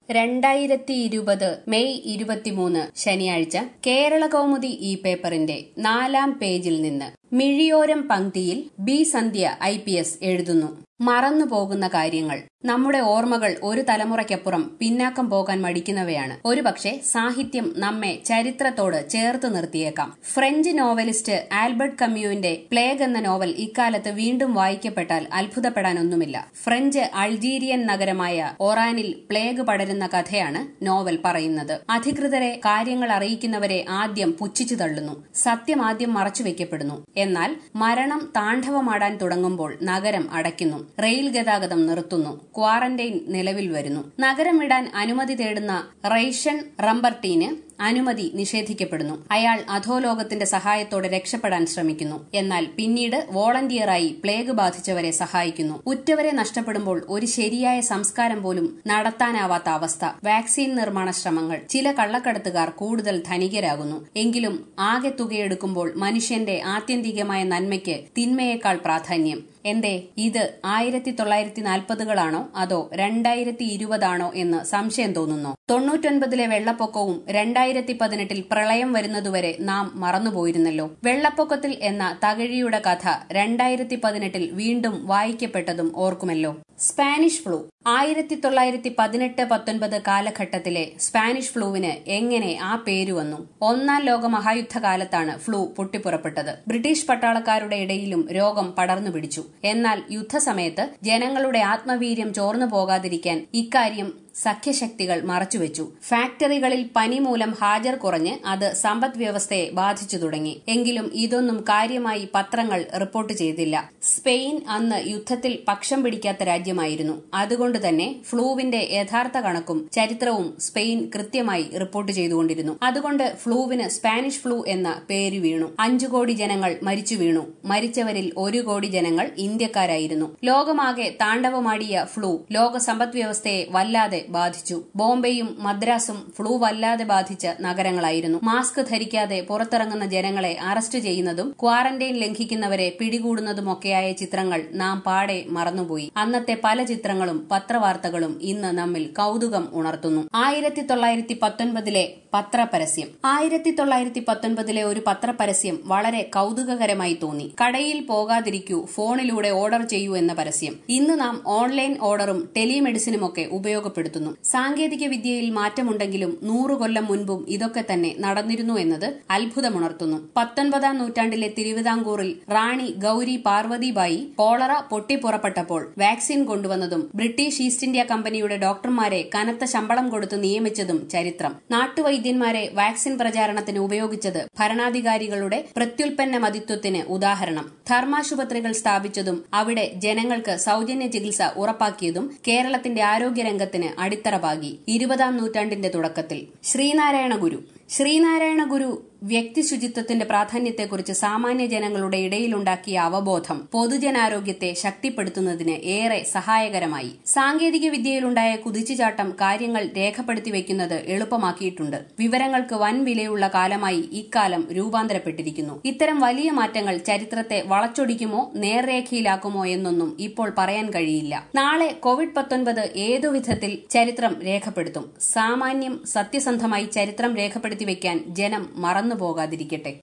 രണ്ടായിരത്തി ഇരുപത് മെയ് ഇരുപത്തിമൂന്ന് ശനിയാഴ്ച കേരള കൗമുദി ഈ പേപ്പറിന്റെ നാലാം പേജിൽ നിന്ന് മിഴിയോരം പങ്ക്തിയിൽ B Sandhya I P S എഴുതുന്നു മറന്നുപോകുന്ന കാര്യങ്ങൾ നമ്മുടെ ഓർമ്മകൾ ഒരു തലമുറയ്ക്കപ്പുറം പിന്നാക്കം പോകാൻ മടിക്കുന്നവയാണ് ഒരുപക്ഷെ സാഹിത്യം നമ്മെ ചരിത്രത്തോട് ചേർത്ത് നിർത്തിയേക്കാം ഫ്രഞ്ച് നോവലിസ്റ്റ് ആൽബർട്ട് കമ്യൂവിന്റെ പ്ലേഗ് എന്ന നോവൽ ഇക്കാലത്ത് വീണ്ടും വായിക്കപ്പെട്ടാൽ അത്ഭുതപ്പെടാനൊന്നുമില്ല ഫ്രഞ്ച് അൾജീരിയൻ നഗരമായ ഒറാനിൽ പ്ലേഗ് പടരുന്ന കഥയാണ് നോവൽ പറയുന്നത് അധികൃതരെ കാര്യങ്ങൾ അറിയിക്കുന്നവരെ ആദ്യം പുച്ഛിച്ചു തള്ളുന്നു സത്യം ആദ്യം മറച്ചുവെക്കപ്പെടുന്നു എന്നാൽ മരണം താണ്ഡവമാടാൻ തുടങ്ങുമ്പോൾ നഗരം അടയ്ക്കുന്നു റെയിൽ ഗതാഗതം നിർത്തുന്നു ക്വാറന്റൈൻ നിലവിൽ വരുന്നു നഗരം വിടാൻ അനുമതി തേടുന്ന റൈഷൻ റംബർട്ടീന് അനുമതി നിഷേധിക്കപ്പെടുന്നു അയാൾ അധോലോകത്തിന്റെ സഹായത്തോടെ രക്ഷപ്പെടാൻ ശ്രമിക്കുന്നു എന്നാൽ പിന്നീട് വോളണ്ടിയറായി പ്ലേഗ് ബാധിച്ചവരെ സഹായിക്കുന്നു ഉറ്റവരെ നഷ്ടപ്പെടുമ്പോൾ ഒരു ശരിയായ സംസ്കാരം പോലും നടത്താനാവാത്ത അവസ്ഥ വാക്സിൻ നിർമ്മാണ ശ്രമങ്ങൾ ചില കള്ളക്കടത്തുകാർ കൂടുതൽ ധനികരാകുന്നു എങ്കിലും ആകെ തുകയെടുക്കുമ്പോൾ മനുഷ്യന്റെ ആത്യന്തികമായ നന്മയ്ക്ക് തിന്മയേക്കാൾ പ്രാധാന്യം എന്തേ ഇത് ആയിരത്തി തൊള്ളായിരത്തി നാൽപ്പതുകളാണോ അതോ രണ്ടായിരത്തി ഇരുപതാണോ എന്ന് സംശയം തോന്നുന്നു തൊണ്ണൂറ്റൊൻപതിലെ വെള്ളപ്പൊക്കവും രണ്ടായിരത്തി പതിനെട്ടിൽ പ്രളയം വരുന്നതുവരെ നാം മറന്നുപോയിരുന്നല്ലോ വെള്ളപ്പൊക്കത്തിൽ എന്ന തകഴിയുടെ കഥ രണ്ടായിരത്തി പതിനെട്ടിൽ വീണ്ടും വായിക്കപ്പെട്ടതും ഓർക്കുമല്ലോ സ്പാനിഷ് ഫ്ലൂ ആയിരത്തി തൊള്ളായിരത്തി പതിനെട്ട് പത്തൊൻപത് കാലഘട്ടത്തിലെ സ്പാനിഷ് ഫ്ലൂവിന് എങ്ങനെ ആ പേര് വന്നു ഒന്നാം ലോക മഹായുദ്ധകാലത്താണ് ഫ്ലൂ പൊട്ടിപ്പുറപ്പെട്ടത് ബ്രിട്ടീഷ് പട്ടാളക്കാരുടെ ഇടയിലും രോഗം പടർന്നു പിടിച്ചു എന്നാൽ യുദ്ധസമയത്ത് ജനങ്ങളുടെ ആത്മവീര്യം ചോർന്നു പോകാതിരിക്കാൻ ഇക്കാര്യം സഖ്യശക്തികൾ മറച്ചുവെച്ചു ഫാക്ടറികളിൽ പനി മൂലം ഹാജർ കുറഞ്ഞ് അത് സമ്പദ് വ്യവസ്ഥയെ ബാധിച്ചു തുടങ്ങി എങ്കിലും ഇതൊന്നും കാര്യമായി പത്രങ്ങൾ റിപ്പോർട്ട് ചെയ്തില്ല സ്പെയിൻ അന്ന് യുദ്ധത്തിൽ പക്ഷം പിടിക്കാത്ത രാജ്യമായിരുന്നു അതുകൊണ്ട് തന്നെ ഫ്ലൂവിന്റെ യഥാർത്ഥ കണക്കും ചരിത്രവും സ്പെയിൻ കൃത്യമായി റിപ്പോർട്ട് ചെയ്തുകൊണ്ടിരുന്നു അതുകൊണ്ട് ഫ്ലൂവിന് സ്പാനിഷ് ഫ്ലൂ എന്ന പേര് വീണു അഞ്ചു കോടി ജനങ്ങൾ മരിച്ചു വീണു മരിച്ചവരിൽ ഒരു കോടി ജനങ്ങൾ ഇന്ത്യക്കാരായിരുന്നു ലോകമാകെ താണ്ഡവമാടിയ ഫ്ലൂ ലോക സമ്പദ് വ്യവസ്ഥയെ വല്ലാതെ ബാധിച്ചു ബോംബെയും മദ്രാസും ഫ്ലൂ വല്ലാതെ ബാധിച്ച നഗരങ്ങളായിരുന്നു മാസ്ക് ധരിക്കാതെ പുറത്തിറങ്ങുന്ന ജനങ്ങളെ അറസ്റ്റ് ചെയ്യുന്നതും ക്വാറന്റൈൻ ലംഘിക്കുന്നവരെ പിടികൂടുന്നതുമൊക്കെയായ ചിത്രങ്ങൾ നാം പാടെ മറന്നുപോയി അന്നത്തെ പല ചിത്രങ്ങളും പത്രവാർത്തകളും ഇന്ന് നമ്മിൽ കൗതുകം ഉണർത്തുന്നു ആയിരത്തി തൊള്ളായിരത്തി പത്തൊൻപതിലെ പത്രപരസ്യം ആയിരത്തി തൊള്ളായിരത്തി പത്തൊൻപതിലെ ഒരു പത്രപരസ്യം വളരെ കൗതുകകരമായി തോന്നി കടയിൽ പോകാതിരിക്കൂ ഫോണിലൂടെ ഓർഡർ ചെയ്യൂ എന്ന പരസ്യം ഇന്ന് നാം ഓൺലൈൻ ഓർഡറും ടെലിമെഡിസിനുമൊക്കെ ഉപയോഗപ്പെടുത്തുന്നു സാങ്കേതിക വിദ്യയിൽ മാറ്റമുണ്ടെങ്കിലും നൂറു കൊല്ലം മുൻപും ഇതൊക്കെ തന്നെ നടന്നിരുന്നു എന്നത് അത്ഭുതമുണർത്തുന്നു പത്തൊൻപതാം നൂറ്റാണ്ടിലെ തിരുവിതാംകൂറിൽ റാണി ഗൌരി പാർവതിബായി കോളറ പൊട്ടിപ്പുറപ്പെട്ടപ്പോൾ വാക്സിൻ കൊണ്ടുവന്നതും ബ്രിട്ടീഷ് ഈസ്റ്റ് ഇന്ത്യ കമ്പനിയുടെ ഡോക്ടർമാരെ കനത്ത ശമ്പളം കൊടുത്ത് നിയമിച്ചതും ചരിത്രം നാട്ടുവൈദ്യന്മാരെ വാക്സിൻ പ്രചാരണത്തിന് ഉപയോഗിച്ചത് ഭരണാധികാരികളുടെ പ്രത്യുൽപ്പന്ന മതിത്വത്തിന് ഉദാഹരണം ധർമാശുപത്രികൾ സ്ഥാപിച്ചതും അവിടെ ജനങ്ങൾക്ക് സൌജന്യ ചികിത്സ ഉറപ്പാക്കിയതും കേരളത്തിന്റെ ആരോഗ്യരംഗത്തിന് അടിത്തറ പാകി ഇരുപതാം നൂറ്റാണ്ടിന്റെ തുടക്കത്തിൽ ശ്രീനാരായണ ഗുരു ശ്രീനാരായണ ഗുരു വ്യക്തി ശുചിത്വത്തിന്റെ പ്രാധാന്യത്തെക്കുറിച്ച് സാമാന്യ ജനങ്ങളുടെ ഇടയിലുണ്ടാക്കിയ അവബോധം പൊതുജനാരോഗ്യത്തെ ശക്തിപ്പെടുത്തുന്നതിന് ഏറെ സഹായകരമായി സാങ്കേതിക വിദ്യയിലുണ്ടായ കുതിച്ചുചാട്ടം കാര്യങ്ങൾ രേഖപ്പെടുത്തി വയ്ക്കുന്നത് എളുപ്പമാക്കിയിട്ടുണ്ട് വിവരങ്ങൾക്ക് വൻ വിലയുള്ള കാലമായി ഇക്കാലം രൂപാന്തരപ്പെട്ടിരിക്കുന്നു ഇത്തരം വലിയ മാറ്റങ്ങൾ ചരിത്രത്തെ വളച്ചൊടിക്കുമോ നേർരേഖയിലാക്കുമോ എന്നൊന്നും ഇപ്പോൾ പറയാൻ കഴിയില്ല നാളെ കോവിഡ് പത്തൊൻപത് ഏതു വിധത്തിൽ ചരിത്രം രേഖപ്പെടുത്തും സാമാന്യം സത്യസന്ധമായി ചരിത്രം രേഖപ്പെടുത്തി വയ്ക്കാൻ ജനം മറന്നു പോകാതിരിക്കട്ടെ